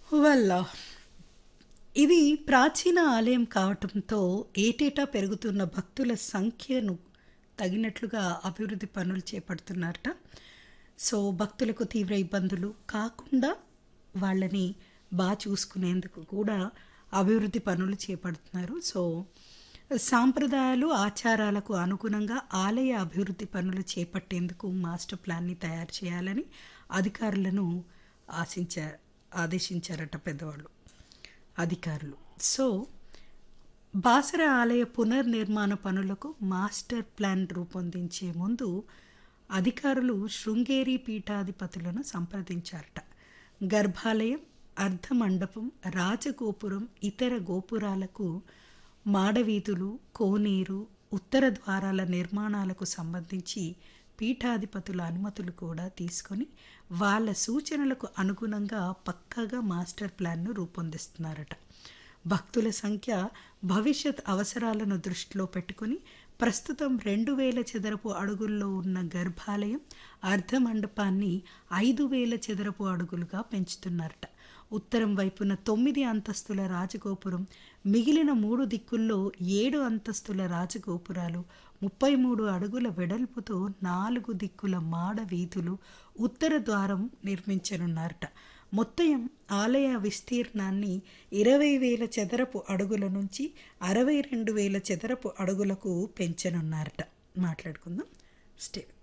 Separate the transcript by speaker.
Speaker 1: వల్ల ఇది ప్రాచీన ఆలయం కావటంతో ఏటేటా పెరుగుతున్న భక్తుల సంఖ్యను తగినట్లుగా అభివృద్ధి పనులు చేపడుతున్నారట సో భక్తులకు తీవ్ర ఇబ్బందులు కాకుండా వాళ్ళని బాగా చూసుకునేందుకు కూడా అభివృద్ధి పనులు చేపడుతున్నారు సో సాంప్రదాయాలు ఆచారాలకు అనుగుణంగా ఆలయ అభివృద్ధి పనులు చేపట్టేందుకు మాస్టర్ ప్లాన్ని తయారు చేయాలని అధికారులను ఆశించారు ఆదేశించారట పెద్దవాళ్ళు అధికారులు సో బాసర ఆలయ పునర్నిర్మాణ పనులకు మాస్టర్ ప్లాన్ రూపొందించే ముందు అధికారులు శృంగేరి పీఠాధిపతులను సంప్రదించారట గర్భాలయం అర్ధమండపం రాజగోపురం ఇతర గోపురాలకు మాడవీధులు కోనేరు ఉత్తర ద్వారాల నిర్మాణాలకు సంబంధించి పీఠాధిపతుల అనుమతులు కూడా తీసుకొని వాళ్ళ సూచనలకు అనుగుణంగా పక్కాగా మాస్టర్ ప్లాన్ను రూపొందిస్తున్నారట భక్తుల సంఖ్య భవిష్యత్ అవసరాలను దృష్టిలో పెట్టుకుని ప్రస్తుతం రెండు వేల చదరపు అడుగుల్లో ఉన్న గర్భాలయం అర్ధమండపాన్ని ఐదు వేల చదరపు అడుగులుగా పెంచుతున్నారట ఉత్తరం వైపున తొమ్మిది అంతస్తుల రాజగోపురం మిగిలిన మూడు దిక్కుల్లో ఏడు అంతస్తుల రాజగోపురాలు ముప్పై మూడు అడుగుల వెడల్పుతో నాలుగు దిక్కుల మాడ వీధులు ఉత్తర ద్వారం నిర్మించనున్నారట మొత్తం ఆలయ విస్తీర్ణాన్ని ఇరవై వేల చదరపు అడుగుల నుంచి అరవై రెండు వేల చదరపు అడుగులకు పెంచనున్నారట మాట్లాడుకుందాం స్టే